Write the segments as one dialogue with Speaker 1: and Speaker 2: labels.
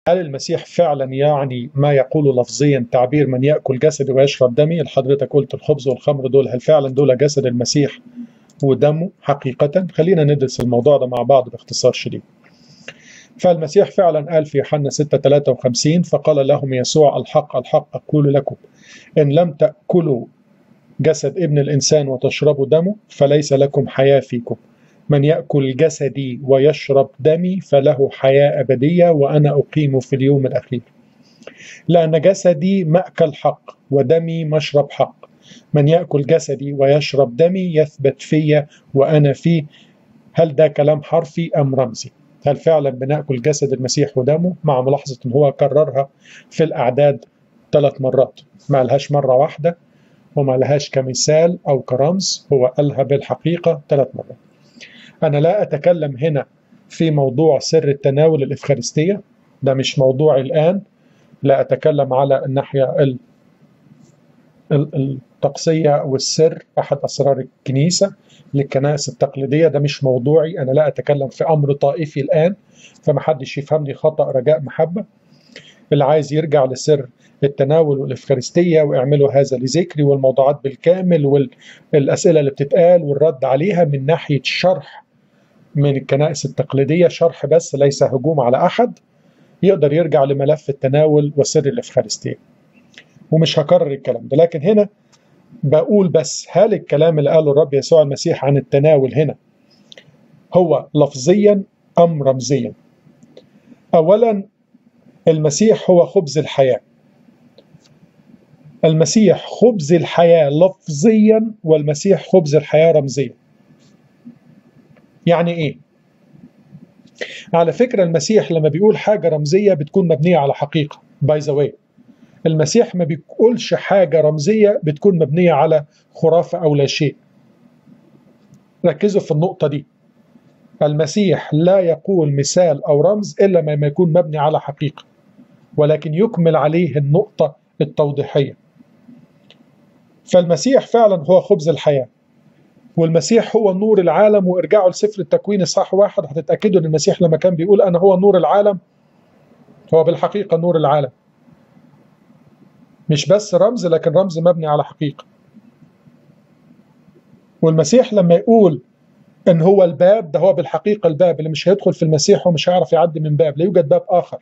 Speaker 1: هل المسيح فعلا يعني ما يقول لفظيا تعبير من يأكل جسدي ويشرب دمي حضرتك قلت الخبز والخمر دول هل فعلا دول جسد المسيح ودمه حقيقة خلينا ندرس الموضوع ده مع بعض باختصار شديد فالمسيح فعلا قال في يوحنا 6 53 فقال لهم يسوع الحق الحق أقول لكم إن لم تأكلوا جسد ابن الإنسان وتشربوا دمه فليس لكم حياة فيكم من يأكل جسدي ويشرب دمي فله حياة أبدية وأنا أقيم في اليوم الأخير لأن جسدي مأكل حق ودمي مشرب حق من يأكل جسدي ويشرب دمي يثبت في وأنا فيه هل ده كلام حرفي أم رمزي هل فعلا بناكل جسد المسيح ودمه مع ملاحظة أن هو كررها في الأعداد ثلاث مرات ما لهاش مرة واحدة وما لهاش كمثال أو كرمز هو قالها بالحقيقة ثلاث مرات أنا لا أتكلم هنا في موضوع سر التناول الإفخارستية ده مش موضوعي الآن لا أتكلم على الناحية الطقسية والسر أحد أسرار الكنيسة للكنائس التقليدية ده مش موضوعي أنا لا أتكلم في أمر طائفي الآن فمحدش يفهمني خطأ رجاء محبة اللي عايز يرجع لسر التناول والإفخارستية ويعملوا هذا لذكري والموضوعات بالكامل والأسئلة اللي بتتقال والرد عليها من ناحية شرح من الكنائس التقليدية شرح بس ليس هجوم على أحد يقدر يرجع لملف التناول وسر الإفخارستية ومش هكرر الكلام ده لكن هنا بقول بس هل الكلام اللي قاله الرب يسوع المسيح عن التناول هنا هو لفظيا أم رمزيا أولا المسيح هو خبز الحياة المسيح خبز الحياة لفظيا والمسيح خبز الحياة رمزيا يعني ايه على فكرة المسيح لما بيقول حاجة رمزية بتكون مبنية على حقيقة باي ذا واي المسيح ما بيقولش حاجة رمزية بتكون مبنية على خرافة أو لا شيء ركزوا في النقطة دي المسيح لا يقول مثال أو رمز إلا ما يكون مبني على حقيقة ولكن يكمل عليه النقطة التوضيحية فالمسيح فعلا هو خبز الحياة والمسيح هو نور العالم وارجعوا لسفر التكوين اصحاح واحد هتتأكدوا ان المسيح لما كان بيقول انا هو نور العالم هو بالحقيقة نور العالم مش بس رمز لكن رمز مبني على حقيقة والمسيح لما يقول ان هو الباب ده هو بالحقيقة الباب اللي مش هيدخل في المسيح ومش هيعرف يعدي من باب لا يوجد باب آخر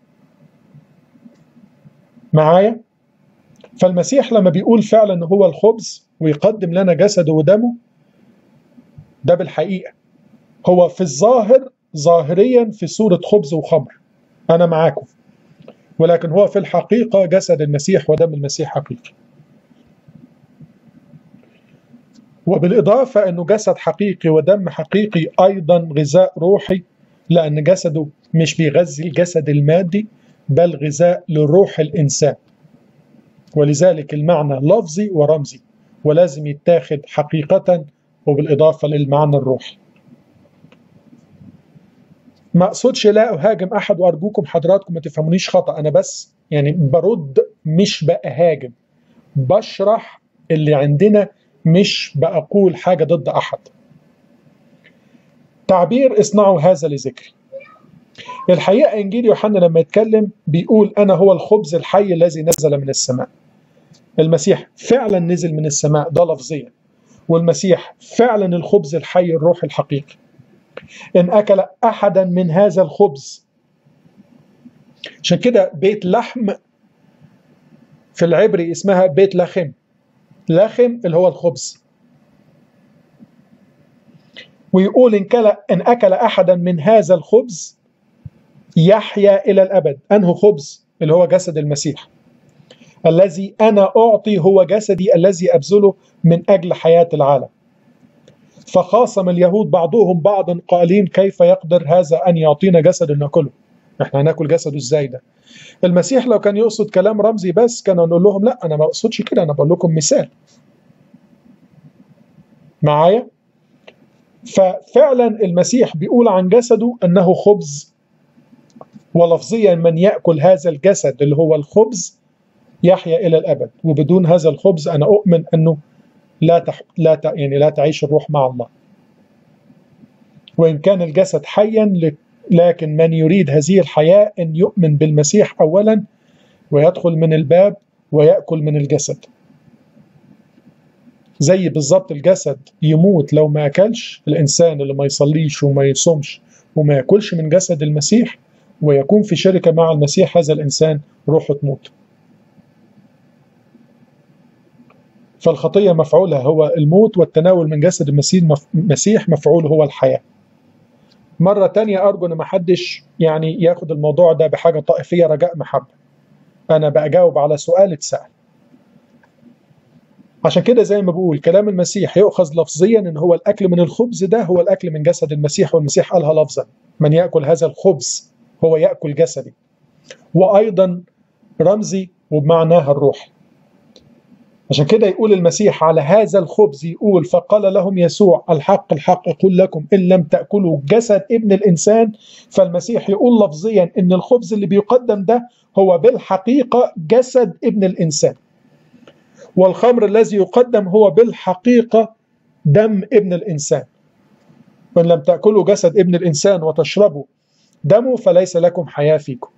Speaker 1: معايا فالمسيح لما بيقول فعلا ان هو الخبز ويقدم لنا جسده ودمه ده بالحقيقة هو في الظاهر ظاهريا في صورة خبز وخمر أنا معاكم ولكن هو في الحقيقة جسد المسيح ودم المسيح حقيقي وبالإضافة أنه جسد حقيقي ودم حقيقي أيضا غذاء روحي لأن جسده مش بيغذي الجسد المادي بل غذاء لروح الإنسان ولذلك المعنى لفظي ورمزي ولازم يتاخد حقيقة وبالإضافة للمعنى الروحي ما أقصدش لا أهاجم أحد وأرجوكم حضراتكم ما تفهمونيش خطأ أنا بس يعني برد مش بأهاجم بشرح اللي عندنا مش بقول حاجة ضد أحد تعبير اصنعوا هذا لذكري الحقيقة إنجيل يوحنا لما يتكلم بيقول أنا هو الخبز الحي الذي نزل من السماء المسيح فعلا نزل من السماء ده لفظيا والمسيح فعلا الخبز الحي الروح الحقيقي إن أكل أحدا من هذا الخبز عشان كده بيت لحم في العبري اسمها بيت لحم لحم اللي هو الخبز ويقول إن, كل إن أكل أحدا من هذا الخبز يحيا إلى الأبد أنه خبز اللي هو جسد المسيح الذي أنا أعطي هو جسدي الذي أبذله من أجل حياة العالم فخاصم اليهود بعضهم بعضا قائلين كيف يقدر هذا أن يعطينا جسد ناكله احنا هناكل جسده ازاي ده المسيح لو كان يقصد كلام رمزي بس كان نقول لهم لا انا ما اقصدش كده انا بقول لكم مثال معايا ففعلا المسيح بيقول عن جسده انه خبز ولفظيا من ياكل هذا الجسد اللي هو الخبز يحيا الى الابد وبدون هذا الخبز انا اؤمن انه لا تح... لا ت... يعني لا تعيش الروح مع الله وان كان الجسد حيا لكن من يريد هذه الحياة أن يؤمن بالمسيح أولا ويدخل من الباب ويأكل من الجسد زي بالظبط الجسد يموت لو ما أكلش الإنسان اللي ما يصليش وما يصومش وما يأكلش من جسد المسيح ويكون في شركة مع المسيح هذا الإنسان روحه تموت فالخطية مفعولها هو الموت والتناول من جسد المسيح مفعول هو الحياة مرة تانية أرجو أن ما حدش يعني ياخد الموضوع ده بحاجة طائفية رجاء محبة أنا بأجاوب على سؤال اتسأل عشان كده زي ما بقول كلام المسيح يؤخذ لفظيا ان هو الاكل من الخبز ده هو الاكل من جسد المسيح والمسيح قالها لفظا من ياكل هذا الخبز هو ياكل جسدي وايضا رمزي وبمعناها الروحي عشان كده يقول المسيح على هذا الخبز يقول فقال لهم يسوع الحق الحق اقول لكم ان لم تاكلوا جسد ابن الانسان فالمسيح يقول لفظيا ان الخبز اللي بيقدم ده هو بالحقيقه جسد ابن الانسان والخمر الذي يقدم هو بالحقيقة دم ابن الإنسان وإن لم تأكلوا جسد ابن الإنسان وتشربوا دمه فليس لكم حياة فيكم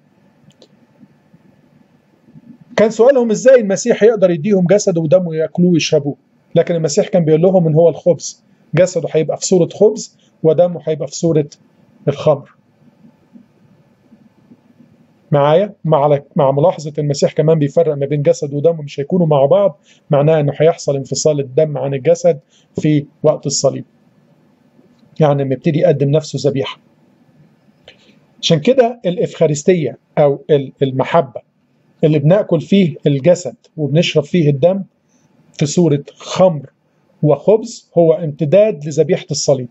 Speaker 1: كان سؤالهم ازاي المسيح يقدر يديهم جسده ودمه ياكلوه ويشربوه لكن المسيح كان بيقول لهم ان هو الخبز جسده هيبقى في صورة خبز ودمه هيبقى في صورة الخمر معايا مع مع ملاحظه المسيح كمان بيفرق ما بين جسد ودم مش هيكونوا مع بعض معناه انه هيحصل انفصال الدم عن الجسد في وقت الصليب يعني لما يبتدي يقدم نفسه ذبيحه عشان كده الافخارستيه او المحبه اللي بناكل فيه الجسد وبنشرب فيه الدم في صوره خمر وخبز هو امتداد لذبيحه الصليب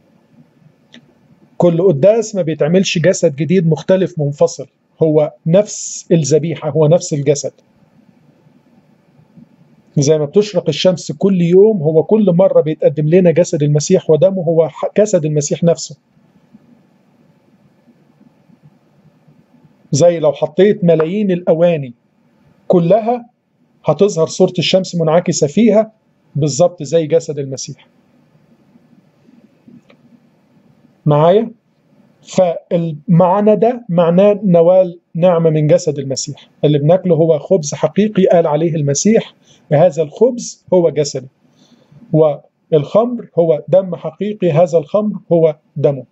Speaker 1: كل قداس ما بيتعملش جسد جديد مختلف منفصل هو نفس الذبيحة هو نفس الجسد زي ما بتشرق الشمس كل يوم هو كل مرة بيتقدم لنا جسد المسيح ودمه هو جسد المسيح نفسه زي لو حطيت ملايين الأواني كلها هتظهر صورة الشمس منعكسة فيها بالظبط زي جسد المسيح معايا فالمعنى ده معناه نوال نعمة من جسد المسيح اللي بناكله هو خبز حقيقي قال عليه المسيح هذا الخبز هو جسده والخمر هو دم حقيقي هذا الخمر هو دمه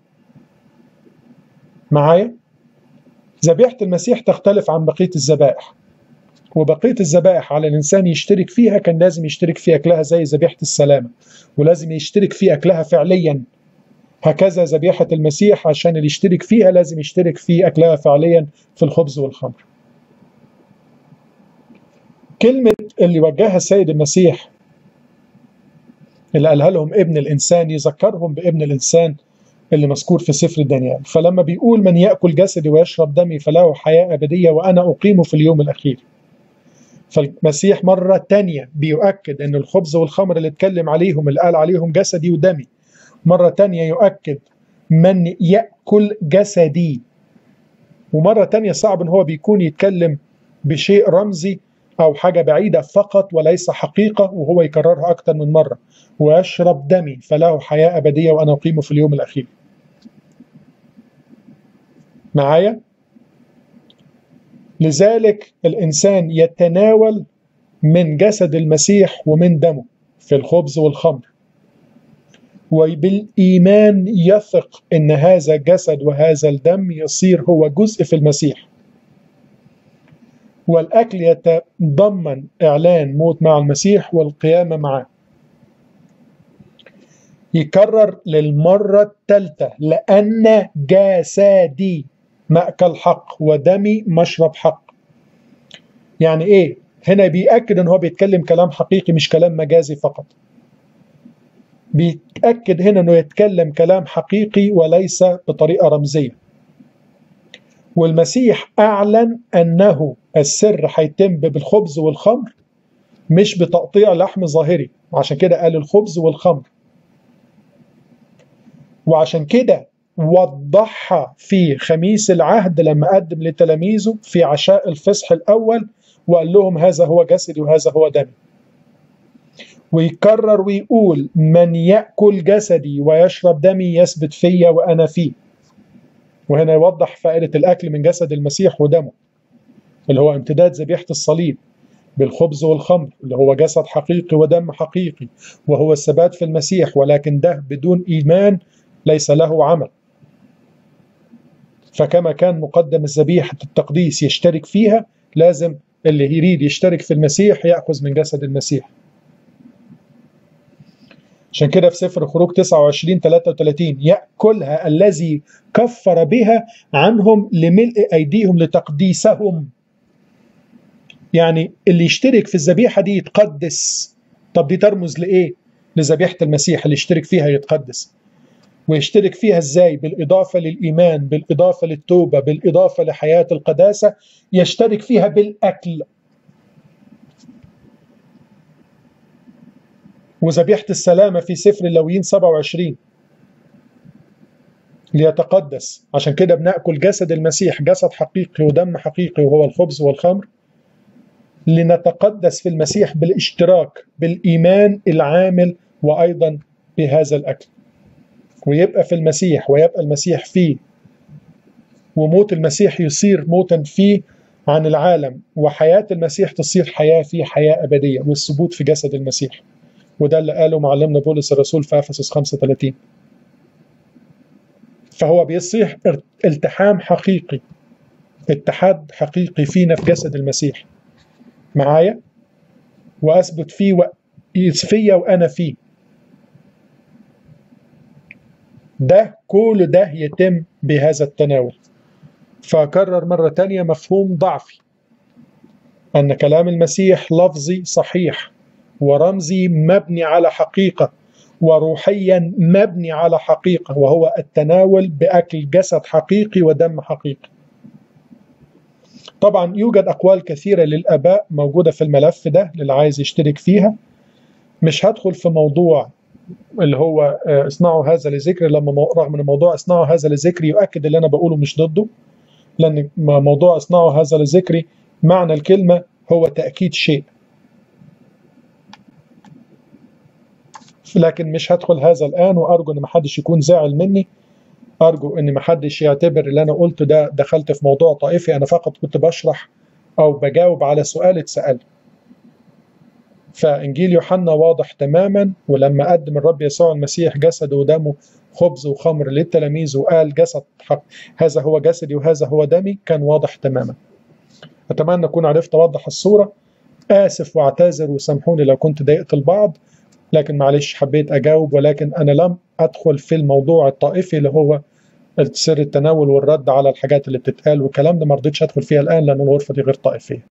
Speaker 1: معايا ذبيحة المسيح تختلف عن بقية الذبائح وبقية الذبائح على الإنسان يشترك فيها كان لازم يشترك في أكلها زي ذبيحة السلامة ولازم يشترك في أكلها فعليا هكذا ذبيحة المسيح عشان اللي يشترك فيها لازم يشترك في أكلها فعليا في الخبز والخمر كلمة اللي وجهها السيد المسيح اللي قالها لهم ابن الإنسان يذكرهم بابن الإنسان اللي مذكور في سفر دانيال فلما بيقول من يأكل جسدي ويشرب دمي فله حياة أبدية وأنا أقيمه في اليوم الأخير فالمسيح مرة تانية بيؤكد أن الخبز والخمر اللي اتكلم عليهم اللي قال عليهم جسدي ودمي مرة تانية يؤكد من يأكل جسدي ومرة تانية صعب ان هو بيكون يتكلم بشيء رمزي او حاجة بعيدة فقط وليس حقيقة وهو يكررها اكتر من مرة ويشرب دمي فله حياة ابدية وانا اقيمه في اليوم الاخير معايا لذلك الانسان يتناول من جسد المسيح ومن دمه في الخبز والخمر وبالإيمان يثق أن هذا الجسد وهذا الدم يصير هو جزء في المسيح والأكل يتضمن إعلان موت مع المسيح والقيامة معه يكرر للمرة الثالثة لأن جسدي مأكل حق ودمي مشرب حق يعني إيه؟ هنا بيأكد أن هو بيتكلم كلام حقيقي مش كلام مجازي فقط بيتأكد هنا أنه يتكلم كلام حقيقي وليس بطريقة رمزية والمسيح أعلن أنه السر هيتم بالخبز والخمر مش بتقطيع لحم ظاهري وعشان كده قال الخبز والخمر وعشان كده وضحها في خميس العهد لما قدم لتلاميذه في عشاء الفصح الأول وقال لهم هذا هو جسدي وهذا هو دمي ويكرر ويقول من يأكل جسدي ويشرب دمي يثبت فيا وأنا فيه وهنا يوضح فائدة الأكل من جسد المسيح ودمه اللي هو امتداد ذبيحة الصليب بالخبز والخمر اللي هو جسد حقيقي ودم حقيقي وهو الثبات في المسيح ولكن ده بدون إيمان ليس له عمل فكما كان مقدم الذبيحة التقديس يشترك فيها لازم اللي يريد يشترك في المسيح يأخذ من جسد المسيح عشان كده في سفر خروج 29 33 يأكلها الذي كفر بها عنهم لملء أيديهم لتقديسهم يعني اللي يشترك في الذبيحة دي يتقدس طب دي ترمز لإيه؟ لذبيحة المسيح اللي يشترك فيها يتقدس ويشترك فيها ازاي بالإضافة للإيمان بالإضافة للتوبة بالإضافة لحياة القداسة يشترك فيها بالأكل وذبيحة السلامة في سفر اللويين 27 ليتقدس عشان كده بناكل جسد المسيح جسد حقيقي ودم حقيقي وهو الخبز والخمر لنتقدس في المسيح بالاشتراك بالايمان العامل وايضا بهذا الاكل ويبقى في المسيح ويبقى المسيح فيه وموت المسيح يصير موتا فيه عن العالم وحياة المسيح تصير حياة فيه حياة أبدية والثبوت في جسد المسيح وده اللي قاله معلمنا بولس الرسول في افسس 35 فهو بيصيح التحام حقيقي اتحاد حقيقي فينا في جسد المسيح معايا واثبت فيه و... فيا وانا فيه ده كل ده يتم بهذا التناول فأكرر مرة تانية مفهوم ضعفي أن كلام المسيح لفظي صحيح ورمزي مبني على حقيقة وروحيا مبني على حقيقة وهو التناول بأكل جسد حقيقي ودم حقيقي طبعا يوجد أقوال كثيرة للآباء موجودة في الملف ده للي عايز يشترك فيها مش هدخل في موضوع اللي هو اصنعوا هذا لذكر لما رغم ان موضوع اصنعوا هذا لذكري يؤكد اللي انا بقوله مش ضده لان موضوع اصنعوا هذا لذكري معنى الكلمه هو تاكيد شيء لكن مش هدخل هذا الان وارجو ان محدش يكون زعل مني ارجو ان محدش يعتبر اللي انا قلته ده دخلت في موضوع طائفي انا فقط كنت بشرح او بجاوب على سؤال اتسال فانجيل يوحنا واضح تماما ولما قدم الرب يسوع المسيح جسده ودمه خبز وخمر للتلاميذ وقال جسد حق هذا هو جسدي وهذا هو دمي كان واضح تماما اتمنى اكون عرفت اوضح الصوره اسف واعتذر وسامحوني لو كنت ضايقت البعض لكن معلش حبيت اجاوب ولكن انا لم ادخل في الموضوع الطائفي اللي هو سر التناول والرد على الحاجات اللي بتتقال والكلام ده ما رضيتش ادخل فيها الان لان الغرفه دي غير طائفيه